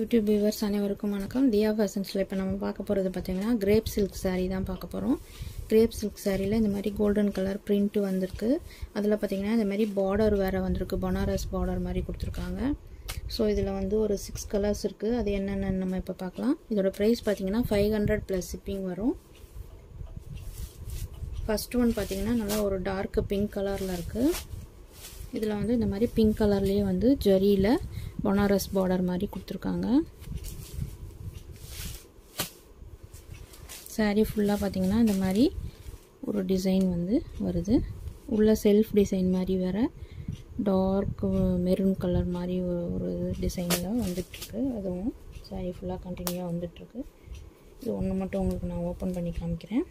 YouTube viewers அனைவருக்கும் வணக்கம் தியா ஃபேஷன்ஸில் இப்போ நம்ம பார்க்க போகிறது பார்த்தீங்கன்னா கிரேப் சில்க் saree தான் பார்க்க போகிறோம் கிரேப் சில்க் சாரியில் இந்த மாதிரி கோல்டன் கலர் பிரிண்ட்டு வந்திருக்கு அதில் பார்த்தீங்கன்னா இந்த மாதிரி பார்டர் வேறு வந்திருக்கு பனாரஸ் பார்டர் மாதிரி கொடுத்துருக்காங்க ஸோ இதில் வந்து ஒரு சிக்ஸ் கலர்ஸ் இருக்குது அது என்னென்னு நம்ம இப்போ பார்க்கலாம் இதோட ப்ரைஸ் பார்த்தீங்கன்னா ஃபைவ் ஹண்ட்ரட் ப்ளஸ் ஷிப்பிங் வரும் ஃபஸ்ட் ஒன் பார்த்தீங்கன்னா நல்லா ஒரு டார்க் பிங்க் கலரில் இருக்குது இதில் வந்து இந்த மாதிரி பிங்க் கலர்லேயே வந்து ஜரியில் பனாரஸ் பார்டர் மாதிரி கொடுத்துருக்காங்க சாரீ ஃபுல்லாக பார்த்தீங்கன்னா இந்த மாதிரி ஒரு டிசைன் வந்து வருது உள்ள செல்ஃப் டிசைன் மாதிரி வேறு டார்க் மெரூன் கலர் மாதிரி ஒரு டிசைனில் வந்துட்டுருக்கு அதுவும் சாரீ ஃபுல்லாக கண்டினியூவாக வந்துட்டுருக்கு இது ஒன்று மட்டும் உங்களுக்கு நான் ஓப்பன் பண்ணி காமிக்கிறேன்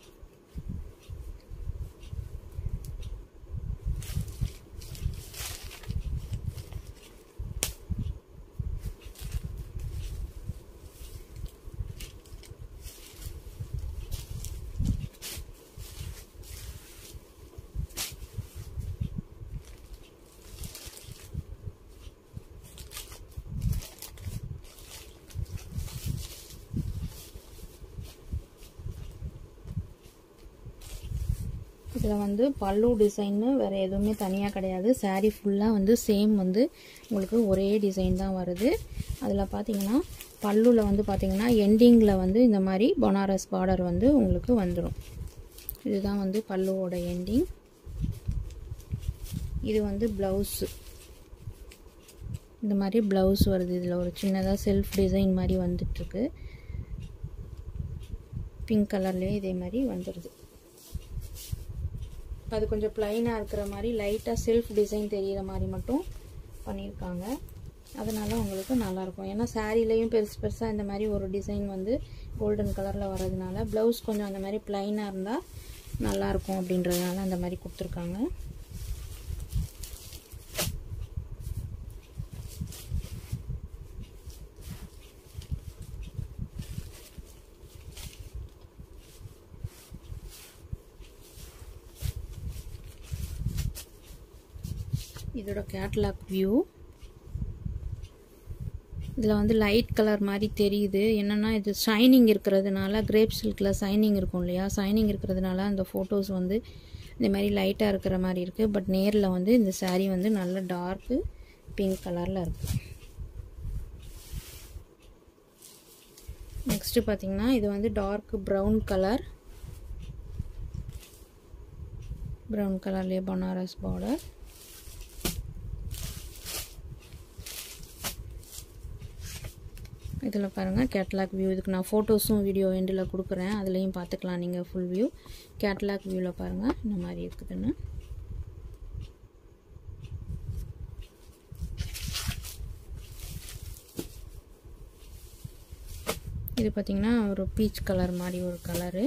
இதில் வந்து பல்லு டிசைன்னு வேறு எதுவுமே தனியாக கிடையாது சாரீ ஃபுல்லாக வந்து சேம் வந்து உங்களுக்கு ஒரே டிசைன் தான் வருது அதில் பார்த்தீங்கன்னா பல்லுவில் வந்து பார்த்தீங்கன்னா எண்டிங்கில் வந்து இந்த மாதிரி பனாரஸ் பார்டர் வந்து உங்களுக்கு வந்துடும் இதுதான் வந்து பல்லுவோட எண்டிங் இது வந்து ப்ளவுஸு இந்த மாதிரி ப்ளவுஸ் வருது இதில் ஒரு சின்னதாக செல்ஃப் டிசைன் மாதிரி வந்துட்டுருக்கு பிங்க் கலர்லேயே இதே மாதிரி வந்துடுது அது கொஞ்சம் ப்ளைனாக இருக்கிற மாதிரி லைட்டாக செல்ஃப் டிசைன் தெரிகிற மாதிரி மட்டும் பண்ணியிருக்காங்க அதனால் உங்களுக்கு நல்லாயிருக்கும் ஏன்னா சாரீலையும் பெருசு பெருசாக இந்த மாதிரி ஒரு டிசைன் வந்து கோல்டன் கலரில் வர்றதுனால ப்ளவுஸ் கொஞ்சம் அந்த மாதிரி ப்ளைனாக இருந்தால் நல்லாயிருக்கும் அப்படின்றதுனால அந்த மாதிரி கொடுத்துருக்காங்க இதோட கேட்லாக் வியூ இதில் வந்து லைட் கலர் மாதிரி தெரியுது என்னென்னா இது ஷைனிங் இருக்கிறதுனால கிரேப் சில்கில் ஷைனிங் இருக்கும் இல்லையா ஷைனிங் இருக்கிறதுனால அந்த ஃபோட்டோஸ் வந்து இந்த மாதிரி லைட்டாக இருக்கிற மாதிரி இருக்குது பட் நேரில் வந்து இந்த சாரீ வந்து நல்ல டார்க்கு பிங்க் கலரில் இருக்குது நெக்ஸ்ட்டு பார்த்திங்கன்னா இது வந்து டார்க் ப்ரௌன் கலர் ப்ரௌன் கலர்லேயே பனாரஸ் பார்டர் இதில் பாருங்கள் கேட்லாக் வியூ இதுக்கு நான் ஃபோட்டோஸும் வீடியோ எண்டில் கொடுக்குறேன் அதுலேயும் பார்த்துக்கலாம் நீங்கள் ஃபுல் வியூ கேட்லாக் வியூவில் பாருங்கள் இந்த மாதிரி இருக்குதுன்னு இது பார்த்திங்கன்னா ஒரு பீச் கலர் மாதிரி ஒரு கலரு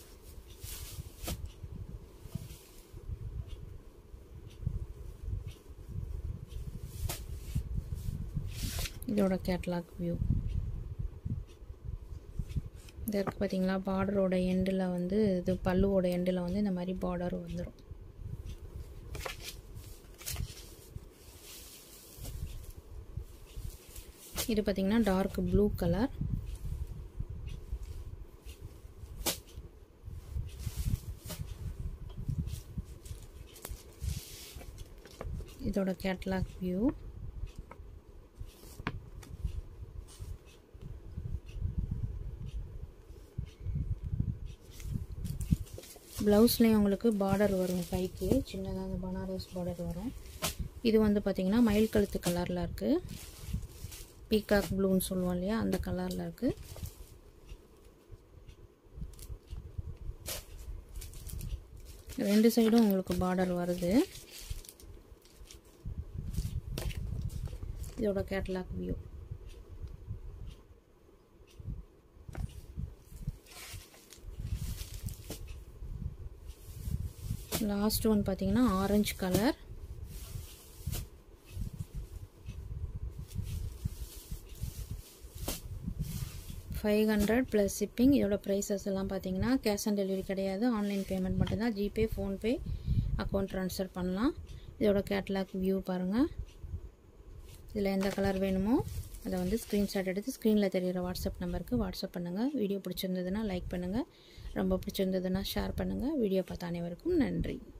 இதோட கேட்லாக் வியூ இது இருக்குது பார்த்தீங்களா பார்டரோட எண்டில் வந்து இது பல்லுவோட எண்டில் வந்து இந்த மாதிரி பார்டர் வந்துடும் இது பார்த்திங்கன்னா டார்க் ப்ளூ கலர் இதோட கேட்லாக் வியூ ப்ளவுஸ்லேயும் உங்களுக்கு பார்டர் வரும் கைக்கு சின்னதாக அந்த பனாரஸ் பார்டர் வரும் இது வந்து பார்த்திங்கன்னா மயில் கழுத்து கலரில் இருக்குது பீகாக் ப்ளூன்னு சொல்லுவோம் இல்லையா அந்த கலரில் இருக்குது ரெண்டு சைடும் உங்களுக்கு பார்டர் வருது இதோட கேட்லாக் வியூ லாஸ்ட் ஒன் பார்த்தீங்கன்னா orange colour five hundred plus shipping இதோட ப்ரைஸஸ் எல்லாம் பார்த்தீங்கன்னா கேஷ் ஆன் டெலிவரி கிடையாது ஆன்லைன் பேமெண்ட் மட்டும்தான் ஜிபே ஃபோன்பே அக்கௌண்ட் ட்ரான்ஸ்ஃபர் பண்ணலாம் இதோட கேட்லாக் வியூ பாருங்கள் இதில் எந்த கலர் வேணுமோ அதை வந்து ஸ்க்ரீன்ஷாட் எடுத்து ஸ்க்ரீனில் தெரிகிற வாட்ஸ்அப் நம்பருக்கு வாட்ஸ்அப் பண்ணுங்கள் வீடியோ பிடிச்சிருந்ததுன்னா லைக் பண்ணுங்கள் ரொம்ப பிடிச்சிருந்ததுன்னா ஷேர் பண்ணுங்கள் வீடியோ பார்த்த அனைவருக்கும் நன்றி